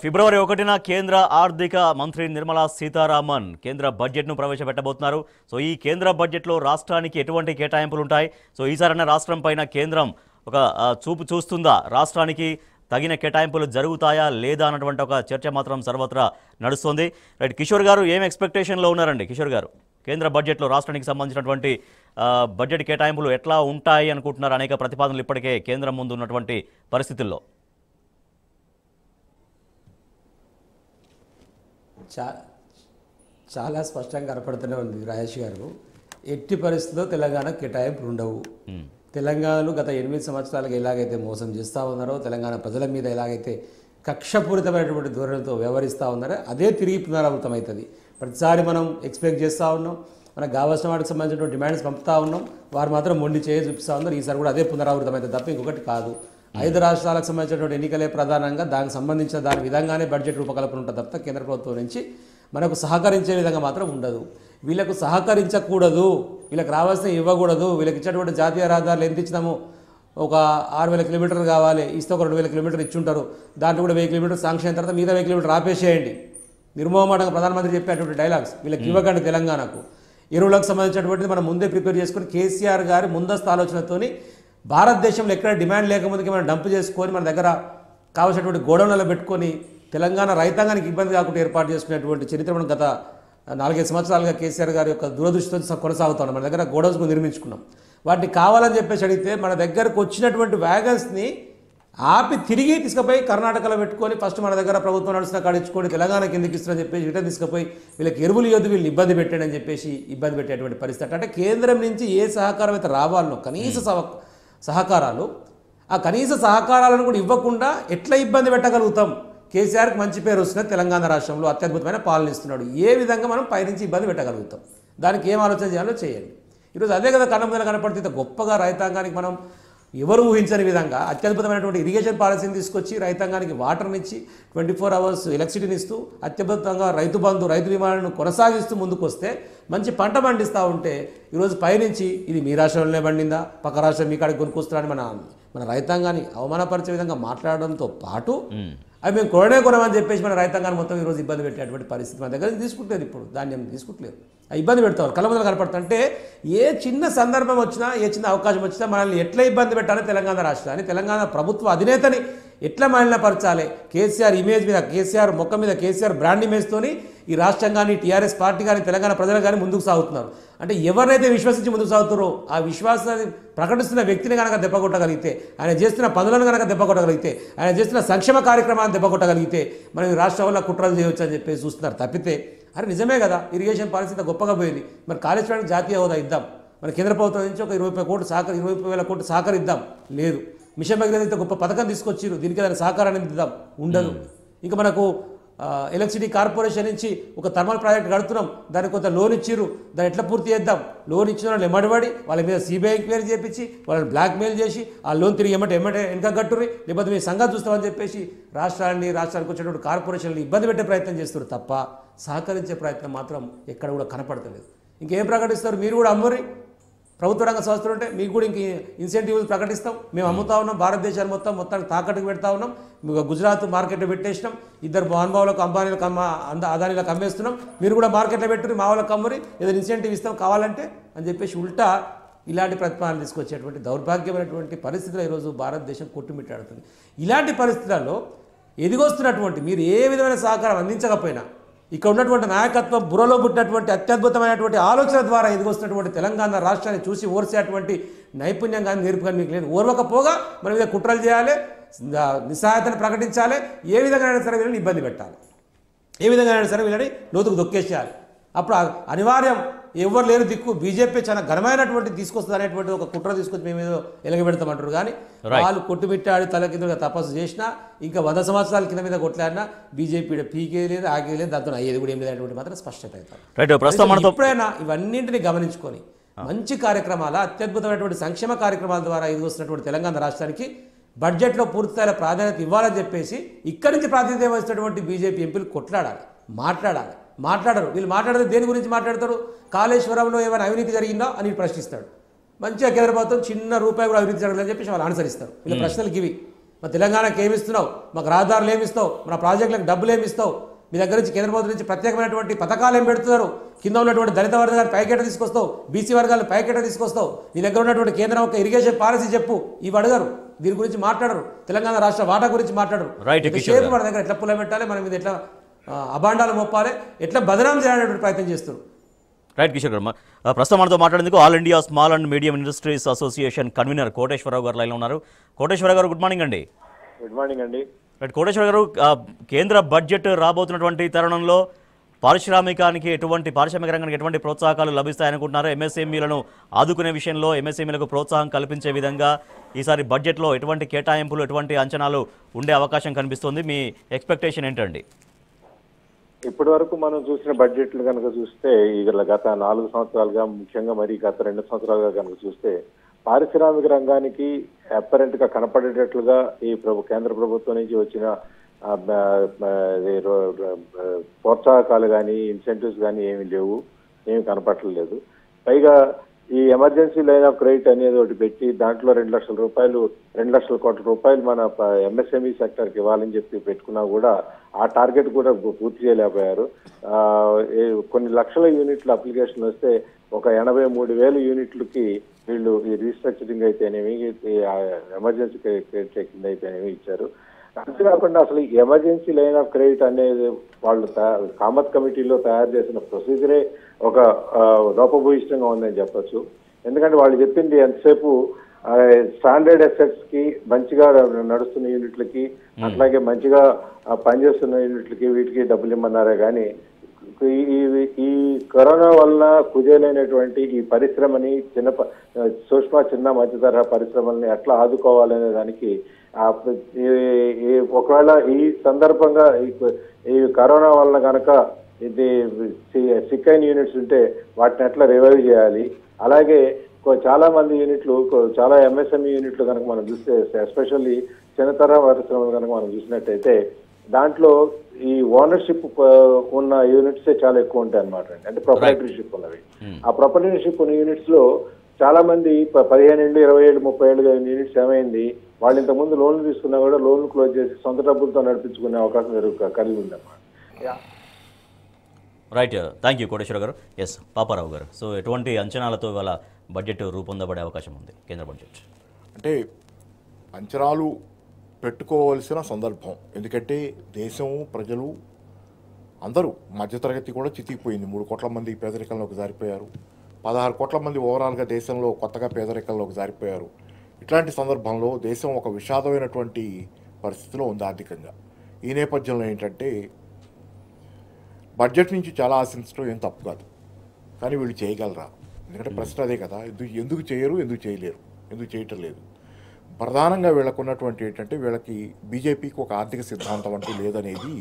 ఫిబ్రవరి ఒకటిన కేంద్ర ఆర్థిక మంత్రి నిర్మలా సీతారామన్ కేంద్ర బడ్జెట్ను ప్రవేశపెట్టబోతున్నారు సో ఈ కేంద్ర బడ్జెట్లో రాష్ట్రానికి ఎటువంటి కేటాయింపులు ఉంటాయి సో ఈసారైనా రాష్ట్రం పైన కేంద్రం ఒక ఆ, చూపు చూస్తుందా రాష్ట్రానికి తగిన కేటాయింపులు జరుగుతాయా లేదా అన్నటువంటి ఒక చర్చ మాత్రం సర్వత్రా నడుస్తోంది రైట్ కిషోర్ గారు ఏం ఎక్స్పెక్టేషన్లో ఉన్నారండి కిషోర్ గారు కేంద్ర బడ్జెట్లో రాష్ట్రానికి సంబంధించినటువంటి ఆ, బడ్జెట్ కేటాయింపులు ఎట్లా ఉంటాయి అనుకుంటున్నారు అనేక ప్రతిపాదనలు ఇప్పటికే కేంద్రం ముందు ఉన్నటువంటి పరిస్థితుల్లో చా చాలా స్పష్టంగా కనపడుతూనే ఉంది రాజేష్ గారు ఎట్టి పరిస్థితుల్లో తెలంగాణ కేటాయింపులు ఉండవు తెలంగాణలో గత ఎనిమిది సంవత్సరాలుగా ఎలాగైతే మోసం చేస్తూ ఉన్నారో తెలంగాణ ప్రజల మీద ఎలాగైతే కక్షపూరితమైనటువంటి ధోరణితో వ్యవహరిస్తూ ఉన్నారో అదే తిరిగి పునరావృతం అవుతుంది ప్రతిసారి మనం ఎక్స్పెక్ట్ చేస్తూ ఉన్నాం మనకు కావాల్సిన వాటికి సంబంధించిన డిమాండ్స్ పంపుతా ఉన్నాం వారు మాత్రం మొండి చేయి చూపిస్తూ ఉన్నారు ఈసారి కూడా అదే పునరావృతం అవుతుంది తప్ప ఇంకొకటి కాదు ఐదు రాష్ట్రాలకు సంబంధించినటువంటి ఎన్నికలే ప్రధానంగా దానికి సంబంధించిన దాని విధంగానే బడ్జెట్ రూపకల్పన ఉంటుంది తప్ప కేంద్ర ప్రభుత్వం నుంచి మనకు సహకరించే విధంగా మాత్రం ఉండదు వీళ్ళకు సహకరించకూడదు వీళ్ళకి రావాల్సిన ఇవ్వకూడదు వీళ్ళకి ఇచ్చేటువంటి జాతీయ రహదారులు ఎంత ఇచ్చినాము ఒక ఆరు వేల కిలోమీటర్లు కావాలి ఇస్తే ఒక రెండు వేల కిలోమీటర్లు ఇచ్చుంటారు దాంట్లో కూడా వెయ్యి కిలోమీటర్ శాంక్షన్ అయిన తర్వాత మిగతా వెయ్యి కిలోమీటర్ ఆపేసేయండి నిర్మోహమాటంగా ప్రధానమంత్రి చెప్పేటువంటి డైలాగ్స్ వీళ్ళకి ఇవ్వకండి తెలంగాణకు ఎరువులకు సంబంధించినటువంటిది మనం ముందే ప్రిపేర్ చేసుకొని కేసీఆర్ గారి ముందస్తు ఆలోచనతోని భారతదేశంలో ఎక్కడ డిమాండ్ లేకముందుకి మనం డంప్ చేసుకొని మన దగ్గర కావాల్సినటువంటి గోడౌన్లలో పెట్టుకొని తెలంగాణ రైతాంగానికి ఇబ్బంది కాకుండా ఏర్పాటు చేసుకునేటువంటి చరిత్ర మనం గత నాలుగైదు సంవత్సరాలుగా కేసీఆర్ గారి యొక్క దురదృష్టితో కొనసాగుతున్నాం మన దగ్గర గోడౌన్స్ నిర్మించుకున్నాం వాటిని కావాలని చెప్పేసి అడిగితే మన దగ్గరకు వచ్చినటువంటి వ్యాగన్స్ని ఆపి తిరిగి తీసుకుపోయి కర్ణాటకలో పెట్టుకొని ఫస్ట్ మన దగ్గర ప్రభుత్వం నడుస్తున్న కాడించుకొని తెలంగాణకి ఎందుకు ఇస్తారని చెప్పేసి రిటర్న్ తీసుకుపోయి వీళ్ళకి ఎరువులు యొద్దు వీళ్ళని ఇబ్బంది పెట్టండి అని చెప్పేసి ఇబ్బంది పెట్టేటువంటి పరిస్థితి అంటే కేంద్రం నుంచి ఏ సహకారం అయితే రావాలనో కనీస సహ- సహకారాలు ఆ కనీస సహకారాలను కూడా ఇవ్వకుండా ఎట్లా ఇబ్బంది పెట్టగలుగుతాం కేసీఆర్కి మంచి పేరు వస్తున్నది తెలంగాణ రాష్ట్రంలో అత్యద్భుతమైన పాలన ఇస్తున్నాడు ఏ విధంగా మనం పైనుంచి ఇబ్బంది పెట్టగలుగుతాం దానికి ఏం ఆలోచన చేయాలో చేయండి ఈరోజు అదే కదా కళ్ళ ముందర కనపడితే ఇంత గొప్పగా రైతాంగానికి మనం ఎవరు ఊహించని విధంగా అత్యద్భుతమైనటువంటి ఇరిగేషన్ పాలసీని తీసుకొచ్చి రైతాంగానికి వాటర్ని ఇచ్చి ట్వంటీ ఫోర్ అవర్స్ ఎలక్ట్రిసిటీని ఇస్తూ అత్యద్భుతంగా రైతు బంధు రైతు బీమాలను కొనసాగిస్తూ ముందుకు వస్తే మంచి పంట పండిస్తూ ఉంటే ఈరోజు పైనుంచి ఇది మీ రాష్ట్రంలోనే పండిందా పక్క రాష్ట్రం మీ కాడికి కొనుక్కొస్తున్నారని మన మన రైతాంగాన్ని అవమానపరిచే విధంగా మాట్లాడడంతో పాటు అవి మేము కొననే కొనమని చెప్పేసి మన రైతాంగాన్ని మొత్తం ఈరోజు ఇబ్బంది పెట్టేటువంటి పరిస్థితి మన దగ్గర నుంచి తీసుకుంటలేదు ఇప్పుడు ధాన్యం తీసుకుంటలేదు ఆ ఇబ్బంది పెడతారు కళ్ళ ముందర కనపడుతుంటే ఏ చిన్న సందర్భం వచ్చినా ఏ చిన్న అవకాశం వచ్చినా మనల్ని ఎట్లా ఇబ్బంది పెట్టాలి తెలంగాణ రాష్ట్రాన్ని తెలంగాణ ప్రభుత్వ అధినేతని ఎట్లా మలినపరచాలి కేసీఆర్ ఇమేజ్ మీద కేసీఆర్ మొక్క మీద కేసీఆర్ బ్రాండ్ ఇమేజ్తోని ఈ రాష్ట్రం కానీ టీఆర్ఎస్ పార్టీ కానీ తెలంగాణ ప్రజలు కానీ ముందుకు సాగుతున్నారు అంటే ఎవరినైతే విశ్వసించి ముందుకు సాగుతారో ఆ విశ్వాసాన్ని ప్రకటిస్తున్న వ్యక్తిని కనుక దెబ్బకొట్టగలిగితే ఆయన చేస్తున్న పనులను కనుక దెబ్బకొట్టగలిగితే ఆయన చేస్తున్న సంక్షేమ కార్యక్రమాన్ని దెబ్బకొట్టగలిగితే మనం ఈ రాష్ట్రంలో కుట్రలు చేయొచ్చు అని చెప్పేసి చూస్తున్నారు తప్పితే అరే నిజమే కదా ఇరిగేషన్ పాలసీ ఇంత గొప్పగా పోయింది మరి కాళేశ్వరానికి జాతీయ హోదా ఇద్దాం మన కేంద్ర ప్రభుత్వం నుంచి ఒక ఇరవై ముప్పై కోట్లు సహకరి ఇరవై ముప్పై వేల కోట్లు సహకరిద్దాం లేదు మిషన్ భగీరథ ఇంత గొప్ప పథకం తీసుకొచ్చిరు దీనికి ఏదైనా సహకారాన్ని ఇద్దాం ఉండదు ఇంకా మనకు ఆ, ఎలక్ట్రిసిటీ కార్పొరేషన్ నుంచి ఒక థర్మల్ ప్రాజెక్ట్ కడుతున్నాం దానికి కొంత లోన్ ఇచ్చిర్రు దాన్ని ఎట్లా పూర్తి చేద్దాం లోన్ ఇచ్చిన వాళ్ళు ఎమ్మడిపడి వాళ్ళ మీద సిబిఐ ఎంక్వైరీ చేపించి వాళ్ళని బ్లాక్మెయిల్ చేసి ఆ లోన్ తిరిగి ఎమ్మటే ఎమ్మటే వెనక కట్టుర్రి లేకపోతే మీ సంఘం చూస్తామని చెప్పేసి రాష్ట్రాన్ని రాష్ట్రానికి వచ్చినటువంటి కార్పొరేషన్లు ఇబ్బంది పెట్టే ప్రయత్నం చేస్తారు తప్ప సహకరించే ప్రయత్నం మాత్రం ఎక్కడ కూడా కనపడతలేదు ఇంకేం ప్రకటిస్తారు మీరు కూడా అమ్మరి ప్రభుత్వ రంగ సంస్థలు ఉంటే మీకు కూడా ఇంక ఇన్సెంటివ్లు ప్రకటిస్తాం మేము అమ్ముతా ఉన్నాం భారతదేశాన్ని మొత్తం మొత్తానికి తాకట్టుకు పెడతా ఉన్నాం మీకు గుజరాత్ మార్కెట్లో పెట్టేసినాం ఇద్దరు మహానుభావులకు అంబానీలకు అమ్మ అంద అదానీలకు అమ్మేస్తున్నాం మీరు కూడా మార్కెట్లో పెట్టుకుని మా వాళ్ళకి అమ్మరి ఏదో ఇన్సెంటివ్ ఇస్తాం కావాలంటే అని చెప్పేసి ఉల్టా ఇలాంటి ప్రతిపాదన తీసుకొచ్చేటువంటి దౌర్భాగ్యమైనటువంటి పరిస్థితులు ఈరోజు భారతదేశం కొట్టుమిట్టాడుతుంది ఇలాంటి పరిస్థితులలో ఎదిగొస్తున్నటువంటి మీరు ఏ విధమైన సహకారం అందించకపోయినా ఇక్కడ ఉన్నటువంటి నాయకత్వం బుర్రలో పుట్టినటువంటి అత్యద్భుతమైనటువంటి ఆలోచన ద్వారా ఎదిగొస్తున్నటువంటి తెలంగాణ రాష్ట్రాన్ని చూసి ఓర్చేటువంటి నైపుణ్యం కానీ నేర్పు కానీ మీకు లేదు ఓర్వకపోగా మన మీద కుట్రలు చేయాలి ఆ, నిస్సహాయతను ప్రకటించాలి ఏ విధంగా అయినా సరే వీళ్ళని ఇబ్బంది పెట్టాలి ఏ విధంగా అయినా సరే వీళ్ళని లోతుకు దొక్కేసేయాలి అప్పుడు ఆ అనివార్యం ఎవరు లేరు దిక్కు బీజేపీ చాలా ఘనమైనటువంటి తీసుకొస్తుంది అనేటువంటి ఒక కుట్ర తీసుకొచ్చి మేము ఏదో ఎలగబెడతామంటారు కానీ Right. వాళ్ళు కొట్టుమిట్టాడి తల కిందగా తపస్సు చేసినా ఇంకా వంద సంవత్సరాల కింద మీద కొట్లాడినా బీజేపీ పీకే లేదు ఆగే లేదు దాంతో అయ్యేది కూడా ఏం లేదనేటువంటి మాత్రం స్పష్టత అవుతారు రైట్ ప్రస్తుతం మనతో ఎప్పుడైనా ఇవన్నింటిని గమనించుకొని మంచి కార్యక్రమాల అత్యద్భుతమైనటువంటి సంక్షేమ కార్యక్రమాల ద్వారా ఇది వస్తున్నటువంటి తెలంగాణ రాష్ట్రానికి బడ్జెట్లో పూర్తిస్థాయిలో ప్రాధాన్యత ఇవ్వాలని చెప్పేసి ఇక్కడి నుంచి ప్రాతినిధ్యం వహిస్తున్నటువంటి బీజేపీ ఎంపీలు కొట్లాడాలి మాట్లాడాలి మాట్లాడరు వీళ్ళు మాట్లాడితే దేని గురించి మాట్లాడతారు కాళేశ్వరంలో ఏమైనా అవినీతి జరిగిందో అని ప్రశ్నిస్తాడు మంచిగా కేంద్ర ప్రభుత్వం చిన్న రూపాయి కూడా అవినీతి జరగలేదని చెప్పేసి వాళ్ళు అనుసరిస్తారు వీళ్ళ ప్రశ్నలకు ఇవి మా తెలంగాణకి ఏమి ఇస్తున్నావు మాకు రహదారులు ఏమి ఇస్తావు మన ప్రాజెక్టులకు డబ్బులు ఏమి ఇస్తావు మీ దగ్గర నుంచి కేంద్ర ప్రభుత్వం నుంచి ప్రత్యేకమైనటువంటి పథకాలు ఏం పెడుతున్నారు కింద ఉన్నటువంటి దళిత వర్గాలు పైకెట తీసుకొస్తావు బీసీ వర్గాలు పైకెట తీసుకొస్తావు నీ దగ్గర ఉన్నటువంటి కేంద్రం ఒక ఇరిగేషన్ పాలసీ చెప్పు ఇవి అడగరు దీని గురించి మాట్లాడరు తెలంగాణ రాష్ట్ర వాటా గురించి మాట్లాడరు Right, కిషోర్ ఎంతసేపు గారు. మన దగ్గర ఎట్లా పుల్ల పెట్టాలి మనం మీద ఎట్లా ఆ, అభాండాలు మొప్పాలి ఎట్లా బదనాం చేయాలనేటువంటి ప్రయత్నం చేస్తారు రైట్ కిషోర్ గారు ఆ, ప్రస్తుతం మనతో మాట్లాడేందుకు all India small and medium industries association convener Koteswara Rao garu లైన్లో ఉన్నారు కోటేశ్వర గారు గుడ్ మార్నింగ్ అండి గుడ్ మార్నింగ్ అండి రైట్ కోటేశ్వర గారు ఆ, కేంద్ర బడ్జెట్ రాబోతున్నటువంటి తరుణంలో పారిశ్రామికానికి ఎటువంటి పారిశ్రామిక రంగానికి ఎటువంటి ప్రోత్సాహకాలు లభిస్తాయనుకుంటున్నారు ఎంఎస్ఎంఈలను ఆదుకునే విషయంలో ఎంఎస్ఎంఈలకు ప్రోత్సాహం కల్పించే విధంగా ఈసారి బడ్జెట్లో ఎటువంటి కేటాయింపులు ఎటువంటి అంచనాలు ఉండే అవకాశం కనిపిస్తుంది మీ ఎక్స్పెక్టేషన్ ఏంటండి ఇప్పటి వరకు మనం చూసిన బడ్జెట్లు కనుక చూస్తే ఈ గత నాలుగు సంవత్సరాలుగా ముఖ్యంగా మరి గత రెండు సంవత్సరాలుగా కనుక చూస్తే పారిశ్రామిక రంగానికి అపరెంట్ గా కనపడేటట్లుగా ఈ ప్రభు కేంద్ర ప్రభుత్వం నుంచి వచ్చిన ఆ, బ- బ- ఇది రో- రో- ప్రోత్సాహకాలు కానీ ఇన్సెంటివ్స్ కానీ ఏమీ లేవు ఏమి కనపడలేదు పైగా ఈ ఎమర్జెన్సీ లైన్ ఆఫ్ క్రెడిట్ అనేది ఒకటి పెట్టి దాంట్లో రెండు లక్షల రూపాయలు రెండు లక్షల కోట్ల రూపాయలు మన ఎంఎస్ఎంఈ సెక్టర్ కి ఇవ్వాలని చెప్పి పెట్టుకున్నా కూడా ఆ టార్గెట్ కూడా పు- పూర్తి చేయలేకపోయారు ఆ, ఏ- కొన్ని లక్షల యూనిట్ల అప్లికేషన్ వస్తే ఒక ఎనభై మూడు వేల యూనిట్లకి వీళ్ళు ఈ రీస్ట్రక్చరింగ్ అయితేనేమి ఈ ఎమర్జెన్సీ క్రెడిట్ కింద అయితేనేమి ఇచ్చారు అంతేకాకుండా అసలు ఈ ఎమర్జెన్సీ లైన్ ఆఫ్ క్రెడిట్ అనేది వాళ్ళు తయా- కామత్ కమిటీలో తయారు చేసిన ప్రొసీజరే ఒక ఆ, లోపభూయిష్టంగా ఉందని చెప్పొచ్చు ఎందుకంటే వాళ్ళు చెప్పింది ఎంతసేపు స్టాండర్డ్ ఎసెట్స్ కి మంచిగా నడుస్తున్న యూనిట్లకి అట్లాగే మంచిగా ఆ, పనిచేస్తున్న యూనిట్లకి వీటికి డబ్బులు ఇమ్మన్నారే కానీ ఈ- ఈ- ఈ కరోనా వలన కుదేలైనటువంటి ఈ పరిశ్రమని చిన్న ప- సూక్ష్మ చిన్న మధ్య తరహా పరిశ్రమల్ని ఎట్లా ఆదుకోవాలనే దానికి ఆ ప్ర- ఈ- ఈ ఒకవేళ ఈ సందర్భంగా ఈ- ఈ కరోనా వలన కనుక ఇది సి- సిక్ అయిన యూనిట్స్ ఉంటే వాటిని ఎట్లా రివైవ్ చేయాలి అలాగే కొ- చాలా మంది యూనిట్లు కొ- చాలా ఎంఎస్ఎంఈ యూనిట్లు కనుక మనం చూస్తే ఎస్పెషల్లీ చిన్న తరహా పరిశ్రమలు కనుక మనం చూసినట్టయితే దాంట్లో ఈ ఓనర్షిప్ ఉన్న యూనిట్స్ చాలా ఎక్కువ ఉంటాయి అనమాట అంటే ప్రొపరేటరీషిప్ ఉన్నవి ఆ ప్రొపరేటరీషిప్ ఉన్న యూనిట్స్ లో చాలా మంది ప- పదిహేను ఏళ్ళు ఇరవై ఏళ్ళు ముప్పై ఏళ్ళు యూనిట్స్ ఏమైంది వాళ్ళు ఇంత ముందు లోన్లు తీసుకున్నా కూడా లోన్లు క్లోజ్ చేసి సొంత డబ్బులతో నడిపించుకునే అవకాశం జరుగు కలిగి ఉంది అనమాట రైట్ థ్యాంక్ యూ కోటేశ్వర గారు ఎస్ పాపారావు గారు సో ఎటువంటి అంచనాలతో ఇవాళ బడ్జెట్ రూపొందబడే అవకాశం ఉంది కేంద్ర బడ్జెట్ అంటే అంచనాలు పెట్టుకోవలసిన సందర్భం ఎందుకంటే దేశం ప్రజలు అందరూ మధ్యతరగతి కూడా చితికిపోయింది మూడు కోట్ల మంది పేదరికంలోకి జారిపోయారు పదహారు కోట్ల మంది ఓవరాల్గా దేశంలో కొత్తగా పేదరికంలోకి జారిపోయారు ఇట్లాంటి సందర్భంలో దేశం ఒక విషాదమైనటువంటి పరిస్థితిలో ఉంది ఆర్థికంగా ఈ నేపథ్యంలో ఏంటంటే బడ్జెట్ నుంచి చాలా ఆశించడం ఏం తప్పు కాదు కానీ వీళ్ళు చేయగలరా ఎందుకంటే ప్రశ్న అదే కదా ఎందుకు ఎందుకు చేయరు ఎందుకు చేయలేరు ఎందుకు చేయటం లేదు ప్రధానంగా వీళ్ళకు ఉన్నటువంటి ఏంటంటే వీళ్ళకి బీజేపీకి ఒక ఆర్థిక సిద్ధాంతం అంటూ లేదనేది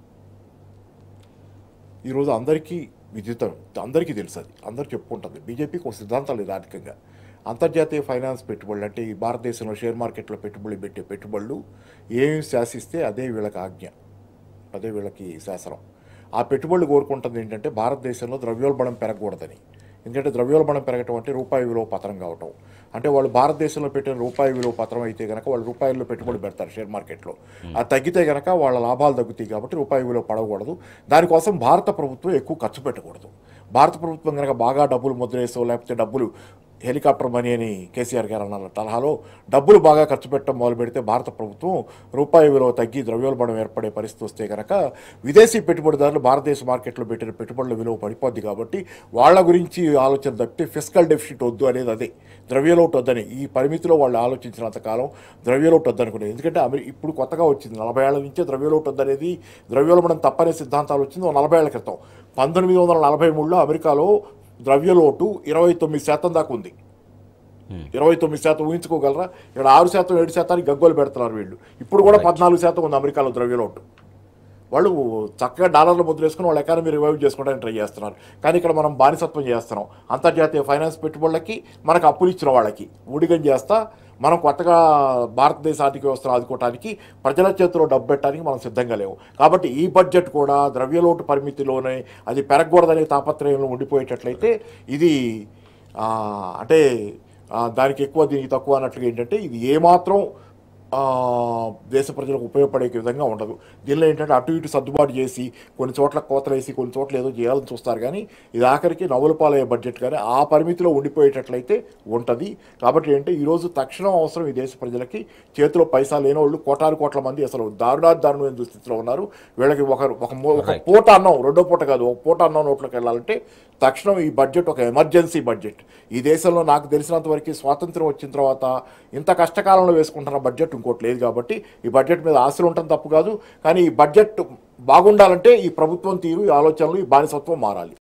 ఈరోజు అందరికీ విదితం అందరికీ తెలుసు అది అందరు చెప్పుకుంటుంది బీజేపీకి ఒక సిద్ధాంతం లేదు ఆర్థికంగా అంతర్జాతీయ ఫైనాన్స్ పెట్టుబడులు అంటే ఈ భారతదేశంలో షేర్ మార్కెట్లో పెట్టుబడులు పెట్టే పెట్టుబడులు ఏమి శాసిస్తే అదే వీళ్ళకి ఆజ్ఞ అదే వీళ్ళకి శాసనం ఆ పెట్టుబడులు కోరుకుంటుంది ఏంటంటే భారతదేశంలో ద్రవ్యోల్బణం పెరగకూడదని ఎందుకంటే ద్రవ్యోల్బణం పెరగటం అంటే రూపాయి విలువ పత్రం కావటం అంటే వాళ్ళు భారతదేశంలో పెట్టిన రూపాయి విలువ పత్రం అయితే కనుక వాళ్ళు రూపాయల్లో పెట్టుబడి పెడతారు షేర్ మార్కెట్లో అది తగ్గితే కనుక వాళ్ళ లాభాలు తగ్గుతాయి కాబట్టి రూపాయి విలువ పడకూడదు దానికోసం భారత ప్రభుత్వం ఎక్కువ ఖర్చు పెట్టకూడదు భారత ప్రభుత్వం కనుక బాగా డబ్బులు ముద్రేసో లేకపోతే డబ్బులు హెలికాప్టర్ మనీ అని కేసీఆర్ గారు అన్నారు తరహాలో డబ్బులు బాగా ఖర్చు పెట్టడం మొదలు పెడితే భారత ప్రభుత్వం రూపాయి విలువ తగ్గి ద్రవ్యోల్బణం ఏర్పడే పరిస్థితి వస్తే కనుక విదేశీ పెట్టుబడిదారులు భారతదేశ మార్కెట్లో పెట్టిన పెట్టుబడుల విలువ పడిపోద్ది కాబట్టి వాళ్ళ గురించి ఆలోచన తప్పితే ఫిజికల్ డెఫిసిట్ వద్దు అనేది అదే ద్రవ్యలోటు వద్దని ఈ పరిమితిలో వాళ్ళు ఆలోచించినంత కాలం ద్రవ్యలోటు వద్దనుకునేది ఎందుకంటే అమెరి ఇప్పుడు కొత్తగా వచ్చింది నలభై ఏళ్ల నుంచే ద్రవ్యలోటు వద్దనేది ద్రవ్యోల్బణం తప్పనే సిద్ధాంతాలు వచ్చింది ఓ నలభై ఏళ్ల క్రితం పంతొమ్మిది వందల నలభై మూడులో అమెరికాలో ద్రవ్యలోటు ఇరవై తొమ్మిది శాతం దాకా ఉంది ఇరవై తొమ్మిది శాతం ఊహించుకోగలరా ఇక్కడ ఆరు శాతం ఏడు శాతానికి గగ్గోలు పెడుతున్నారు వీళ్ళు ఇప్పుడు కూడా పద్నాలుగు శాతం ఉంది అమెరికాలో ద్రవ్యలోటు వాళ్ళు చక్కగా డాలర్లు ముద్రేసుకుని వాళ్ళ ఎకానమీ రివైవ్ చేసుకోవడానికి ట్రై చేస్తున్నారు కానీ ఇక్కడ మనం బానిసత్వం చేస్తున్నాం అంతర్జాతీయ ఫైనాన్స్ పెట్టుబడులకి మనకు అప్పులు ఇచ్చిన వాళ్ళకి ఊడిగం చేస్తా మనం కొత్తగా భారతదేశ ఆర్థిక వ్యవస్థను ఆదుకోవడానికి ప్రజల చేతిలో డబ్బు పెట్టడానికి మనం సిద్ధంగా లేవు కాబట్టి ఈ బడ్జెట్ కూడా ద్రవ్యలోటు పరిమితిలోనే అది పెరగకూడదనే తాపత్రయంలో ఉండిపోయేటట్లయితే ఇది ఆ, అంటే ఆ, దానికి ఎక్కువ దీనికి తక్కువ అన్నట్లుగా ఏంటంటే ఇది ఏమాత్రం ఆ, దేశ ప్రజలకు ఉపయోగపడే విధంగా ఉండదు దీనిలో ఏంటంటే అటు ఇటు సర్దుబాటు చేసి కొన్ని చోట్ల కోతలేసి కొన్ని చోట్ల ఏదో చేయాలని చూస్తారు కానీ ఇది ఆఖరికి నవ్వుల పాలయ్యే బడ్జెట్ కానీ ఆ పరిమితిలో ఉండిపోయేటట్లయితే ఉంటుంది కాబట్టి ఏంటంటే ఈరోజు తక్షణం అవసరం ఈ దేశ ప్రజలకి చేతిలో పైసా లేని వాళ్ళు కోటాను కోట్ల మంది అసలు దారుణాది దారుణమైన దుస్థితిలో ఉన్నారు వీళ్ళకి ఒక ఒక మో- ఒక Right. పూట అన్నం రెండో పూట కాదు ఒక పూట అన్నం నోట్లోకి వెళ్ళాలంటే తక్షణం ఈ బడ్జెట్ ఒక ఎమర్జెన్సీ బడ్జెట్ ఈ దేశంలో నాకు తెలిసినంత వరకు స్వాతంత్రం వచ్చిన తర్వాత ఇంత కష్టకాలంలో వేసుకుంటున్న బడ్జెట్ ఇంకోటి లేదు కాబట్టి ఈ బడ్జెట్ మీద ఆశలు ఉండటం తప్పు కాదు కానీ ఈ బడ్జెట్ బాగుండాలంటే ఈ ప్రభుత్వం తీరు ఈ ఆలోచనలు ఈ బానిసత్వం మారాలి